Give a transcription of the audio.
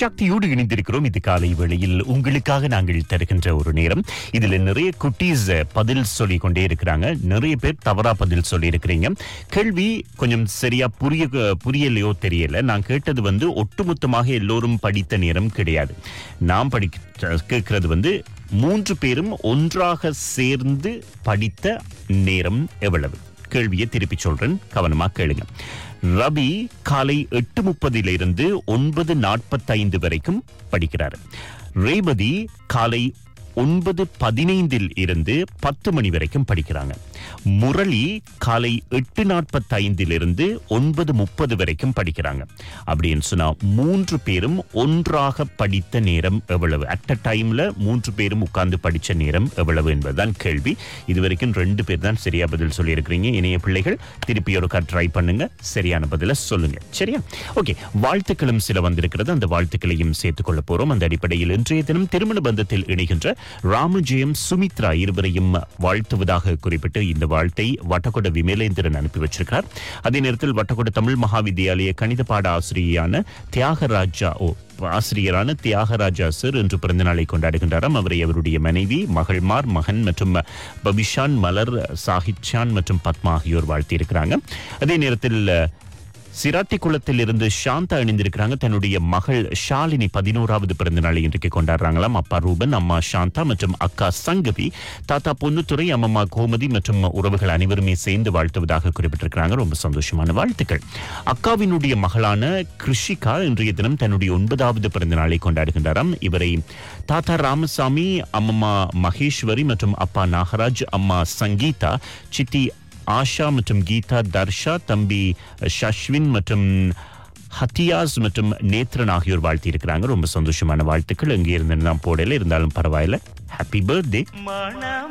சக்தியோடு இணைந்திருக்கிறோம் இது காலை வேளையில் உங்களுக்காக நாங்கள் தருகின்ற ஒரு நேரம் இதுல நிறைய குட்டீஸ் பதில் சொல்லி கொண்டே இருக்கிறாங்க நிறைய பேர் தவறா பதில் சொல்லி இருக்கிறீங்க கேள்வி கொஞ்சம் சரியா புரிய புரியலையோ தெரியல நான் கேட்டது வந்து ஒட்டுமொத்தமாக எல்லோரும் படித்த நேரம் கிடையாது நான் படி கேட்கிறது வந்து மூன்று பேரும் ஒன்றாக சேர்ந்து படித்த நேரம் எவ்வளவு கேள்வியை திருப்பி சொல்றேன் கவனமா கேளுங்க ரவி காலை எட்டு முப்பதிலிருந்து ஒன்பது நாற்பத்தைந்து வரைக்கும் படிக்கிறார் ரேவதி காலை ஒன்பது பதினைந்தில் இருந்து பத்து மணி வரைக்கும் படிக்கிறாங்க முரளி காலை எட்டு நாற்பத்தைந்தில் இருந்து ஒன்பது முப்பது வரைக்கும் படிக்கிறாங்க அப்படின்னு சொன்னா மூன்று பேரும் ஒன்றாக படித்த நேரம் எவ்வளவு அட் அ டைம்ல மூன்று பேரும் உட்கார்ந்து படிச்ச நேரம் எவ்வளவு என்பதுதான் கேள்வி இதுவரைக்கும் ரெண்டு பேர் தான் சரியா பதில் சொல்லியிருக்கிறீங்க இணைய பிள்ளைகள் திருப்பி ஒருக்கா ட்ரை பண்ணுங்க சரியான பதில சொல்லுங்க சரியா ஓகே வாழ்த்துக்களும் சில வந்திருக்கிறது அந்த வாழ்த்துக்களையும் சேர்த்துக் கொள்ள போறோம் அந்த அடிப்படையில் இன்றைய தினம் திருமண பந்தத்தில் இணைகின்ற ராமஜெயம் சுமித்ரா இருவரையும் வாழ்த்துவதாக குறிப்பிட்டு இந்த வாழ்த்தை வட்டக்கொட விமலேந்திரன் அனுப்பி வச்சிருக்கிறார் அதே நேரத்தில் வட்டக்கொட தமிழ் மகாவித்யாலய கணித பாட ஆசிரியரான தியாகராஜா ஓ ஆசிரியரான தியாகராஜா சார் இன்று பிறந்தநாளை கொண்டாடுகின்றாராம் அவரை அவருடைய மனைவி மகள்மார் மகன் மற்றும் பபிஷான் மலர் சாஹித்யான் மற்றும் பத்மா ஆகியோர் வாழ்த்தியிருக்கிறாங்க அதே நேரத்தில் சிராட்டி குளத்தில் இருந்து சாந்தா இணைந்திருக்கிறாங்க தன்னுடைய மகள் ஷாலினி பதினோராவது பிறந்த நாளை இன்றைக்கு கொண்டாடுறாங்களாம் அப்பா ரூபன் அம்மா சாந்தா மற்றும் அக்கா சங்கவி தாத்தா பொன்னுத்துறை அம்மம்மா கோமதி மற்றும் உறவுகள் அனைவருமே சேர்ந்து வாழ்த்துவதாக குறிப்பிட்டிருக்கிறாங்க ரொம்ப சந்தோஷமான வாழ்த்துக்கள் அக்காவினுடைய மகளான கிருஷிகா இன்றைய தினம் தன்னுடைய ஒன்பதாவது பிறந்த நாளை கொண்டாடுகின்றாராம் இவரை தாத்தா ராமசாமி அம்மம்மா மகேஸ்வரி மற்றும் அப்பா நாகராஜ் அம்மா சங்கீதா சித்தி ஆஷா மற்றும் கீதா தர்ஷா தம்பி ஷஷ்வின் மற்றும் ஹத்தியாஸ் மற்றும் நேத்ரன் ஆகியோர் வாழ்த்தி இருக்கிறாங்க ரொம்ப சந்தோஷமான வாழ்த்துக்கள் இங்கே இருந்து நான் போடல இருந்தாலும் பரவாயில்ல ஹாப்பி பர்த்டே மனம்